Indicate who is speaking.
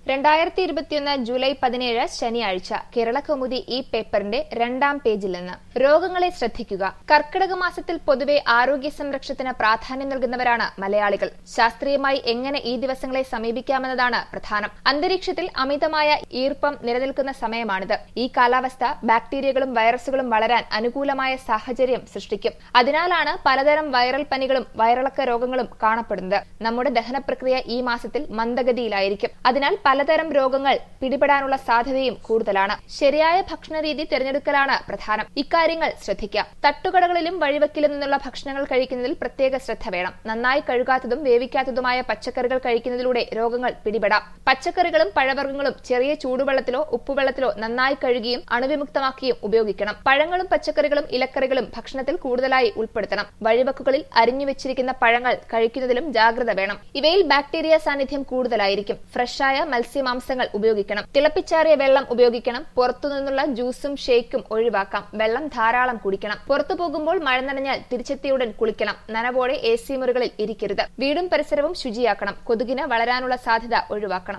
Speaker 1: രണ്ടായിരത്തി ഇരുപത്തിയൊന്ന് ജൂലൈ പതിനേഴ് ശനിയാഴ്ച കേരള കൗമുദി ഈ പേപ്പറിന്റെ രണ്ടാം പേജിൽ നിന്ന് രോഗങ്ങളെ ശ്രദ്ധിക്കുക കർക്കിടക മാസത്തിൽ പൊതുവെ ആരോഗ്യ സംരക്ഷണത്തിന് പ്രാധാന്യം നൽകുന്നവരാണ് മലയാളികൾ ശാസ്ത്രീയമായി എങ്ങനെ ഈ ദിവസങ്ങളെ സമീപിക്കാമെന്നതാണ് പ്രധാനം അന്തരീക്ഷത്തിൽ അമിതമായ ഈർപ്പം നിലനിൽക്കുന്ന സമയമാണിത് ഈ കാലാവസ്ഥ ബാക്ടീരിയകളും വൈറസുകളും വളരാൻ അനുകൂലമായ സാഹചര്യം സൃഷ്ടിക്കും അതിനാലാണ് പലതരം വൈറൽ പനികളും വയറിളക്ക രോഗങ്ങളും കാണപ്പെടുന്നത് നമ്മുടെ ദഹന പ്രക്രിയ ഈ മാസത്തിൽ മന്ദഗതിയിലായിരിക്കും അതിനാൽ പലതരം രോഗങ്ങൾ പിടിപെടാനുള്ള സാധ്യതയും കൂടുതലാണ് ശരിയായ ഭക്ഷണരീതി തിരഞ്ഞെടുക്കലാണ് പ്രധാനം ഇക്കാര്യങ്ങൾ ശ്രദ്ധിക്കാം തട്ടുകടകളിലും വഴിവെക്കിലും നിന്നുള്ള ഭക്ഷണങ്ങൾ കഴിക്കുന്നതിൽ പ്രത്യേക ശ്രദ്ധ വേണം നന്നായി കഴുകാത്തതും വേവിക്കാത്തതുമായ പച്ചക്കറികൾ കഴിക്കുന്നതിലൂടെ രോഗങ്ങൾ പിടിപെടാം പച്ചക്കറികളും പഴവർഗ്ഗങ്ങളും ചെറിയ ചൂടുവെള്ളത്തിലോ ഉപ്പുവെള്ളത്തിലോ നന്നായി കഴുകിയും അണുവിമുക്തമാക്കിയും ഉപയോഗിക്കണം പഴങ്ങളും പച്ചക്കറികളും ഇലക്കറികളും ഭക്ഷണത്തിൽ കൂടുതലായി ഉൾപ്പെടുത്തണം വഴിവെക്കുകളിൽ അരിഞ്ഞു വെച്ചിരിക്കുന്ന പഴങ്ങൾ കഴിക്കുന്നതിലും ജാഗ്രത വേണം ഇവയിൽ ബാക്ടീരിയ സാന്നിധ്യം കൂടുതലായിരിക്കും ഫ്രഷായ മത്സ്യമാംസങ്ങൾ ഉപയോഗിക്കണം തിളപ്പിച്ചാറിയ വെള്ളം ഉപയോഗിക്കണം പുറത്തുനിന്നുള്ള ജ്യൂസും ഷേക്കും ഒഴിവാക്കാം വെള്ളം ധാരാളം കുടിക്കണം പുറത്തു പോകുമ്പോൾ മഴ നനഞ്ഞാൽ തിരിച്ചെത്തിയുടൻ കുളിക്കണം നനവോടെ എ സി മുറികളിൽ ഇരിക്കരുത് വീടും പരിസരവും ശുചിയാക്കണം കൊതുകിന് വളരാനുള്ള സാധ്യത ഒഴിവാക്കണം